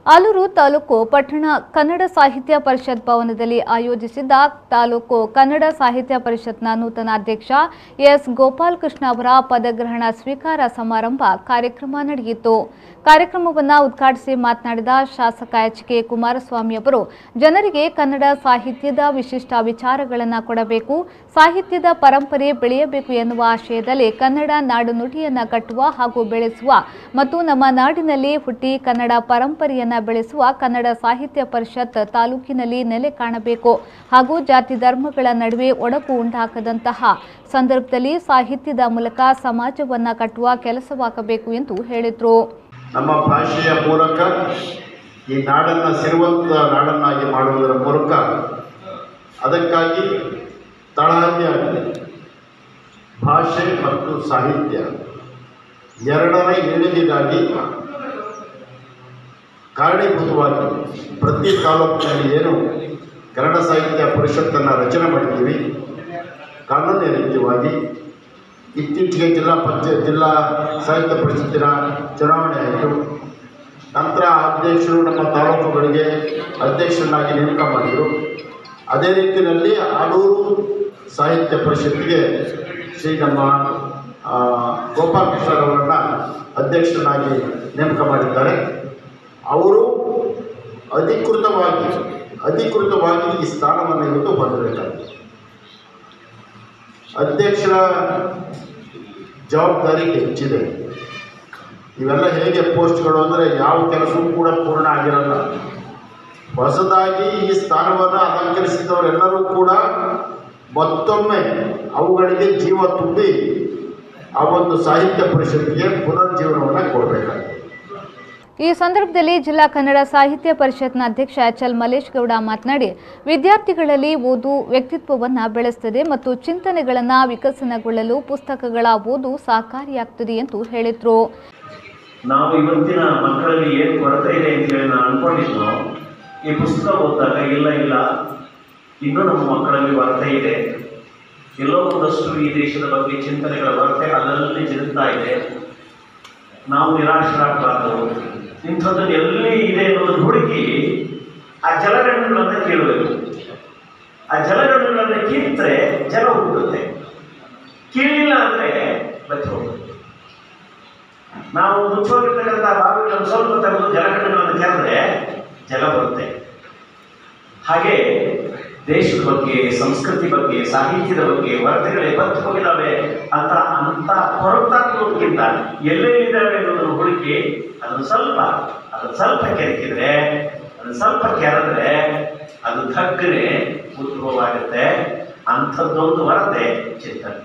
ಆಲೂರು ತಾಲೂಕು ಪಟ್ಟಣ ಕನ್ನಡ ಸಾಹಿತ್ಯ ಪರಿಷತ್ ಭವನದಲ್ಲಿ ಆಯೋಜಿಸಿದ್ದ ತಾಲೂಕು ಕನ್ನಡ ಸಾಹಿತ್ಯ ಪರಿಷತ್ನ ನೂತನ ಅಧ್ಯಕ್ಷ ಎಸ್ ಗೋಪಾಲಕೃಷ್ಣ ಅವರ ಪದಗ್ರಹಣ ಸ್ವೀಕಾರ ಸಮಾರಂಭ ಕಾರ್ಯಕ್ರಮ ನಡೆಯಿತು ಕಾರ್ಯಕ್ರಮವನ್ನು ಉದ್ಘಾಟಿಸಿ ಮಾತನಾಡಿದ ಶಾಸಕ ಎಚ್ ಕೆ ಕುಮಾರಸ್ವಾಮಿ ಅವರು ಜನರಿಗೆ ಕನ್ನಡ ಸಾಹಿತ್ಯದ ವಿಶಿಷ್ಟ ವಿಚಾರಗಳನ್ನು ಕೊಡಬೇಕು ಸಾಹಿತ್ಯದ ಪರಂಪರೆ ಬೆಳೆಯಬೇಕು ಎನ್ನುವ ಆಶಯದಲ್ಲಿ ಕನ್ನಡ ನಾಡು ನುಡಿಯನ್ನು ಕಟ್ಟುವ ಹಾಗೂ ಬೆಳೆಸುವ ಮತ್ತು ನಮ್ಮ ನಾಡಿನಲ್ಲಿ ಹುಟ್ಟಿ ಕನ್ನಡ ಪರಂಪರೆಯನ್ನ ಬೆಳೆಸುವ ಕನ್ನಡ ಸಾಹಿತ್ಯ ಪರಿಷತ್ ತಾಲೂಕಿನಲ್ಲಿ ನೆಲೆ ಕಾಣಬೇಕು ಹಾಗೂ ಜಾತಿ ಧರ್ಮಗಳ ನಡುವೆ ಒಡಕು ಉಂಟಾಗದಂತಹ ಸಂದರ್ಭದಲ್ಲಿ ಸಾಹಿತ್ಯದ ಮೂಲಕ ಸಮಾಜವನ್ನ ಕಟ್ಟುವ ಕೆಲಸವಾಗಬೇಕು ಎಂದು ಹೇಳಿದರು ನಮ್ಮ ಭಾಷೆಯ ಮೂಲಕ ಈ ನಾಡನ್ನು ಸಿರುವಂತ ನಾಡನ್ನಾಗಿ ಮಾಡುವುದರ ಮೂಲಕ ಅದಕ್ಕಾಗಿ ತಳಹದಿಯಾಗಿದೆ ಭಾಷೆ ಮತ್ತು ಸಾಹಿತ್ಯ ಎರಡರ ಏಳಿಗೆಗಾಗಿ ಕಾರಣೀಭೂತವಾಗಿ ಪ್ರತಿ ತಾಲೂಕಿನಲ್ಲಿ ಏನು ಕನ್ನಡ ಸಾಹಿತ್ಯ ಪರಿಷತ್ತನ್ನು ರಚನೆ ಮಾಡಿದ್ದೀವಿ ಕಾನೂನಿನ ರೀತಿಯಾಗಿ ಇತ್ತೀಚೆಗೆ ಜಿಲ್ಲಾ ಪಂಚಾಯತ್ ಜಿಲ್ಲಾ ಸಾಹಿತ್ಯ ಪರಿಷತ್ತಿನ ಚುನಾವಣೆ ಆಯಿತು ನಂತರ ಅಧ್ಯಕ್ಷರು ನಮ್ಮ ತಾಲೂಕುಗಳಿಗೆ ಅಧ್ಯಕ್ಷರನ್ನಾಗಿ ನೇಮಕ ಮಾಡಿದರು ಅದೇ ರೀತಿಯಲ್ಲಿ ಆಲೂರು ಸಾಹಿತ್ಯ ಪರಿಷತ್ತಿಗೆ ಶ್ರೀ ನಮ್ಮ ಆ, ಗೋಪಾಲಕೃಷ್ಣರವರನ್ನು ಅಧ್ಯಕ್ಷರನ್ನಾಗಿ ನೇಮಕ ಮಾಡಿದ್ದಾರೆ ಅವರು ಅಧಿಕೃತವಾಗಿ ಅಧಿಕೃತವಾಗಿ ಈ ಸ್ಥಾನವನ್ನು ಇವತ್ತು ಹೊಂದಬೇಕಾಗಿದೆ ಅಧ್ಯಕ್ಷರ ಜವಾಬ್ದಾರಿ ಹೆಚ್ಚಿದೆ ಇವೆಲ್ಲ ಹೇಗೆ ಪೋಸ್ಟ್ಗಳು ಅಂದರೆ ಯಾವ ಕೆಲಸವೂ ಕೂಡ ಪೂರ್ಣ ಆಗಿರಲ್ಲ ಹೊಸದಾಗಿ ಈ ಸ್ಥಾನವನ್ನು ಅಲಂಕರಿಸಿದವರೆಲ್ಲರೂ ಕೂಡ ಮತ್ತೊಮ್ಮೆ ಅವುಗಳಿಗೆ ಜೀವ ತುಂಬಿ ಆ ಒಂದು ಸಾಹಿತ್ಯ ಪರಿಷತ್ತಿಗೆ ಪುನರ್ಜೀವನವನ್ನು ಕೊಡಬೇಕಾಗಿದೆ ಈ ಸಂದರ್ಭದಲ್ಲಿ ಜಿಲ್ಲಾ ಕನ್ನಡ ಸಾಹಿತ್ಯ ಪರಿಷತ್ನ ಅಧ್ಯಕ್ಷ ಎಚ್ ಎಲ್ ಮಲೇಶ್ ಗೌಡ ಮಾತನಾಡಿ ವಿದ್ಯಾರ್ಥಿಗಳಲ್ಲಿ ಓದು ವ್ಯಕ್ತಿತ್ವವನ್ನು ಬೆಳೆಸುತ್ತದೆ ಮತ್ತು ಚಿಂತನೆಗಳನ್ನು ವಿಕಸನಗೊಳ್ಳಲು ಪುಸ್ತಕಗಳ ಓದು ಸಹಕಾರಿಯಾಗ್ತದೆ ಎಂದು ಹೇಳಿದರು ನಾವು ಇವತ್ತಿನ ಮಕ್ಕಳಲ್ಲಿ ಏನು ಕೊರತೆ ಇದೆ ಅಂತ ಹೇಳಿ ನಾನು ಅನ್ಕೊಂಡಿದ್ನು ಈ ಪುಸ್ತಕ ಓದಿದಾಗ ಇಲ್ಲ ಇಲ್ಲ ಇನ್ನೂ ನಮ್ಮ ಮಕ್ಕಳಲ್ಲಿ ಕೊರತೆ ಇದೆ ಎಲ್ಲೋ ಒಂದಷ್ಟು ಈ ದೇಶದ ಬಗ್ಗೆ ಚಿಂತನೆಗಳ ಕೊರತೆ ಅಲ್ಲಲ್ಲಿ ಜಿರುತ್ತಾ ಇದೆ ನಾವು ನಿರಾಶರಾಗಬಾರ್ದು ಇಂಥದ್ದನ್ನು ಎಲ್ಲಿ ಇದೆ ಅನ್ನೋದನ್ನು ಹುಡುಕಿ ಆ ಜಲಗಣ್ಣುಗಳನ್ನು ಕೇಳಬೇಕು ಆ ಜಲಗಣ್ಣುಗಳನ್ನು ಕೀರ್ತರೆ ಜಲ ಹುಟ್ಟುತ್ತೆ ಕೀಳಿಲ್ಲ ಅಂದರೆ ಬಚ್ಚಿ ಹೋಗುತ್ತೆ ನಾವು ಮುಚ್ಚೋಗಿರ್ತಕ್ಕಂಥ ಬಾವಿಗಳನ್ನು ಸ್ವಲ್ಪ ತೆಗೆದು ಜಲಗಣ್ಣುಗಳನ್ನು ಕೆರೆದ್ರೆ ಜಲ ಬರುತ್ತೆ ಹಾಗೆ ದೇಶದ ಬಗ್ಗೆ ಸಂಸ್ಕೃತಿ ಬಗ್ಗೆ ಸಾಹಿತ್ಯದ ಬಗ್ಗೆ ವರದಿಗಳೇ ಬತ್ತು ಹೋಗಿದ್ದಾವೆ ಅಂತ ಅಂತ ಹೊರತಾಕೋದಕ್ಕಿಂತ ಎಲ್ಲೆಲ್ಲಿದ್ದಾವೆ ಅನ್ನೋದನ್ನು ಹುಡುಕಿ ಅದನ್ನು ಸ್ವಲ್ಪ ಅದನ್ನು ಸ್ವಲ್ಪ ಕೆರಕಿದ್ರೆ ಅದನ್ನು ಸ್ವಲ್ಪ ಕೆರೆದ್ರೆ ಅದು ತಕ್ಕನೆ ಉದ್ಭವವಾಗುತ್ತೆ ಅಂಥದ್ದೊಂದು ವರತೆ ಚಿಂತನೆ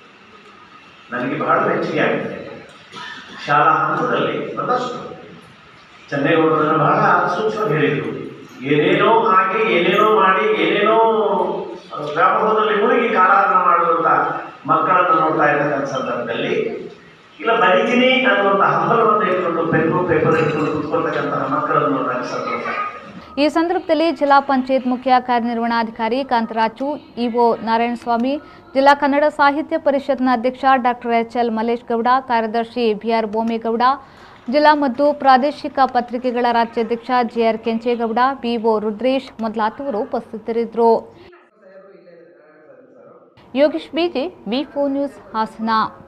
ನನಗೆ ಬಹಳ ಮೆಚ್ಚುಗೆ ಆಗುತ್ತೆ ಶಾಲಾ ಹಂತದಲ್ಲಿ ಒಂದಷ್ಟು ಚೆನ್ನೈಗೌಡರನ್ನು ಬಹಳ ಸೂಕ್ಷ್ಮವಾಗಿ ಹೇಳಿದರು ಏನೇನೋ ಆಗಿ ಏನೇನೋ ಮಾಡಿ ಏನೇನೋ ವ್ಯಾಮೋಹದಲ್ಲಿ ಮುಳುಗಿ ಕಾಲಹರಣ ಮಾಡುವಂಥ ಮಕ್ಕಳನ್ನು ನೋಡ್ತಾ ಇರ್ತಕ್ಕಂಥ ಸಂದರ್ಭದಲ್ಲಿ ಇಲ್ಲ ಬರಿತೀನಿ ಅನ್ನುವಂಥ ಹಂಬಲವನ್ನು ಇಟ್ಕೊಂಡು ಪೆನ್ನು ಪೇಪರ್ ಇಟ್ಕೊಂಡು ಕುತ್ಕೊಳ್ತಕ್ಕಂತಹ ಮಕ್ಕಳನ್ನು ನೋಡಿದಾಗ ಸಂತೋಷ ಈ ಸಂದರ್ಭದಲ್ಲಿ ಜಿಲ್ಲಾ ಪಂಚಾಯತ್ ಮುಖ್ಯ ಕಾರ್ಯನಿರ್ವಹಣಾಧಿಕಾರಿ ಕಾಂತರಾಜು ಇಒ ನಾರಾಯಣಸ್ವಾಮಿ ಜಿಲ್ಲಾ ಕನ್ನಡ ಸಾಹಿತ್ಯ ಪರಿಷತ್ನ ಅಧ್ಯಕ್ಷ doctor H L Malesh Gowda ಕಾರ್ಯದರ್ಶಿ ಬಿಆರ್ ಬೋಮೇಗೌಡ ಜಿಲ್ಲಾ ಮತ್ತು ಪ್ರಾದೇಶಿಕ ಪತ್ರಿಕೆಗಳ ರಾಜ್ಯಾಧ್ಯಕ್ಷ ಜಿಆರ್ ಕೆಂಚೇಗೌಡ ಬಿಒ ರುದ್ರೇಶ್ ಮೊದಲಾದವರು ಉಪಸ್ಥಿತರಿದ್ದರು Yogesh BG B news Hassan